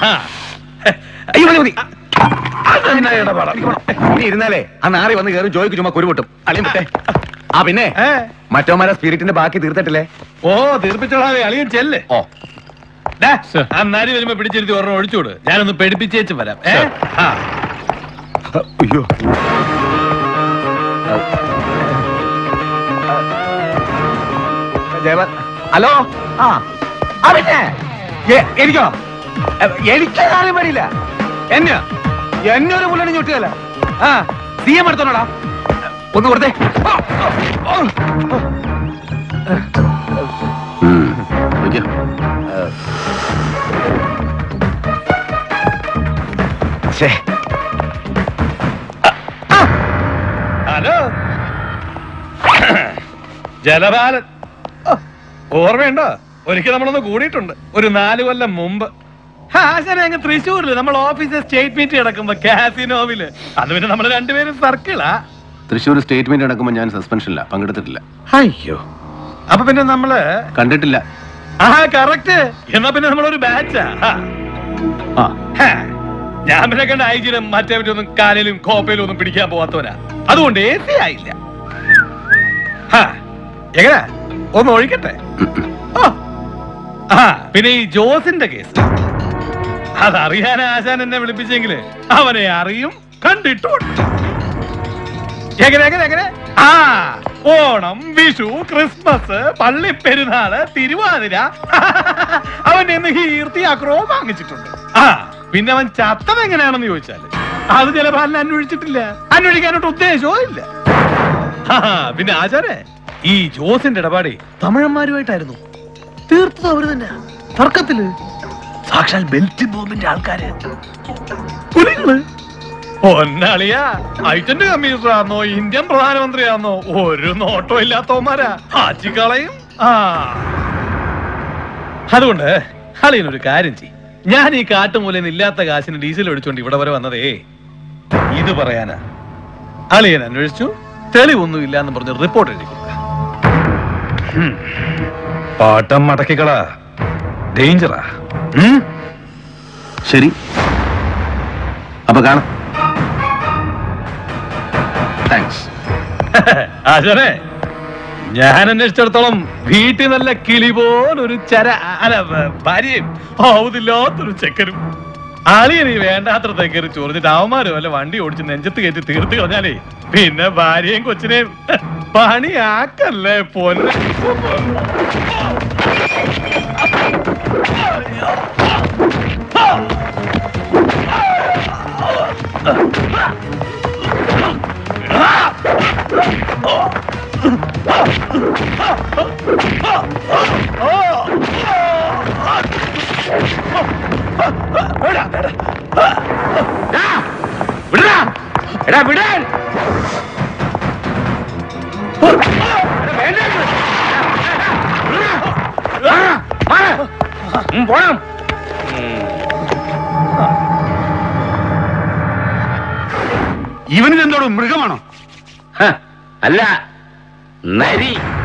അയ്യോ മതി മതി അതെന്നാ ഇടപാടാ? നീ ഇരുന്നാലേ ആ നാറി വന്ന് കയറി ജോയ്ക്ക് ചുമ്മാ കുരുപൊട്ടും അളിയും വിട്ടേ ആ പിന്നെ ഏ? മറ്റോമാരെ സ്പിരിറ്റിന്റെ ബാക്കി തീർത്തിട്ടില്ലേ ഓ തീർപ്പിച്ചോളാവേ അളിയൻ ചെല്ല് ഓ ഡാ, ആ നരി വരുമ്പോ പിടിച്ചിരുത്തി ഒരെണ്ണം ഒഴിച്ചുവിട് ഞാനൊന്ന് പെടിപ്പിച്ചേച്ച് വരാം ഏ? ആ. അയ്യോ ജയവ ഹലോ ആ ആ പിന്നെ എ- എനിക്കോ എ, എനിക്ക് കാര്യം പറ്റില്ല എന്നെ എന്നെ ഒരു പുള്ളി ഞൊട്ടുകയല്ല ആ സി എം എടുത്തോളാ ഒന്ന് കൊടുത്തേ ഓ, ഓ, ഓ, ഓ. ശ്ശേ. ഹലോ ജലപാലൻ ഓ, ഓർമ്മയുണ്ടോ ഒരിക്കൽ നമ്മളൊന്ന് കൂടിയിട്ടുണ്ട് ഒരു നാല് കൊല്ലം മുമ്പ് ഹാസനെ അങ്ങ് തൃശ്ശൂരില് നമ്മൾ ഓഫീസിൽ സ്റ്റേറ്റ് മീറ്റ് കിടക്കുമ്പോ കാസിനോവില് അത് പിന്നെ നമ്മൾ രണ്ടുപേരും സർക്കിളാ തൃശ്ശൂർ സ്റ്റേറ്റ്മെന്റ് നടക്കുമ്പോൾ ഞാൻ സസ്പെൻഷനില്ല പങ്കെടുത്തിട്ടില്ല അയ്യോ അപ്പൊ പിന്നെ നമ്മള് കണ്ടിട്ടില്ല ആ കറക്റ്റ് എന്നാ പിന്നെ നമ്മളൊരു ബാച്ചാ ആ ഞാൻ പിന്നെ കണ്ട ഐജിനും മറ്റേ ഒന്നും കാലിലും കോപ്പയിലും ഒന്നും പിടിക്കാൻ പോവാത്തവനാ അതുകൊണ്ട് എ സി ആയില്ല ഹാ, എങ്ങനെ ഒന്ന് ഒഴിക്കട്ടെ ഓ. ആ പിന്നെ ഈ ജോസിന്റെ കേസ് അതറിയാൻ ആശാൻ എന്നെ വിളിപ്പിച്ചെങ്കില് അവനെ അറിയും കണ്ടിട്ടുണ്ട് എങ്ങനെ എങ്ങനെ എങ്ങനെ ആ ഓണം വിഷു ക്രിസ്മസ് പള്ളിപ്പെരുന്നാള് തിരുവാതിര അവന്റെ ഇന്ന് കീർത്തി അക്രോ വാങ്ങിച്ചിട്ടുണ്ട് ആ പിന്നെ അവൻ ചത്തത് എങ്ങനെയാണെന്ന് ചോദിച്ചാല് അത് ജലപാലന അന്വേഷിച്ചിട്ടില്ല അന്വേഷിക്കാനോട്ട് ഉദ്ദേശവും ഇല്ല ആ, പിന്നെ ആചാരേ ഈ ജോസിന്റെ ഇടപാടേ തമിഴന്മാരുമായിട്ടായിരുന്നു തീർത്തത് അവര് തന്നെ തർക്കത്തില് സാക്ഷാൽ ബെൽറ്റ് ബോംബിന്റെ ആൾക്കാര് പുലികള് പൊന്നാളിയാ ഐറ്റന്റ് കമ്മീഷണറാന്നോ ഇന്ത്യൻ പ്രധാനമന്ത്രിയാന്നോ ഒരു നോട്ടോ ഇല്ലാത്തവന്മാരാ ആച്ചിക്കളയും ആ അതുകൊണ്ട് അളിയനൊരു കാര്യം ചെയ്യും ഞാൻ ഈ കാട്ടുമൂലയിൽ ഇല്ലാത്ത കാശിന് ഡീസൽ ഒഴിച്ചോണ്ട് ഇവിടെ വരെ വന്നതേ ഇത് പറയാനാ അളിയൻ അന്വേഷിച്ചു തെളിവൊന്നും ഇല്ല എന്ന് പറഞ്ഞ് റിപ്പോർട്ട് എഴുതി കൊടുക്ക ഹും. പാട്ടം മടക്കിക്കള ഡേഞ്ചറാ ഉം? ശരി അപ്പൊ കാണാം താങ്ക്സ് ആശാനെ ഞാൻ അന്വേഷിച്ചിടത്തോളം വീട്ടിൽ നല്ല കിളി പോലൊരു ചര അല്ല വ- ഭാര്യയും ആവുതില്ലാത്തൊരു ചെക്കനും ആളിയനീ വേണ്ടാത്ര തെക്കറി ചൊറിഞ്ഞിട്ട് അവന്മാര് വല്ല വണ്ടി ഓടിച്ച് നെഞ്ചത്ത് കയറ്റി തീർത്ത് കളഞ്ഞാലേ പിന്നെ ഭാര്യയും കൊച്ചിനെയും പണിയാക്കല്ലേ പൊന്നെ വിടടാ. എടാ വിടാൻ എടാ, വേണ്ട ഇത്. വിടടാ. മാറ്. ഉം, പോണം ഇവനിതെന്തോടും മൃഗമാണോ ഹ, അല്ല നരി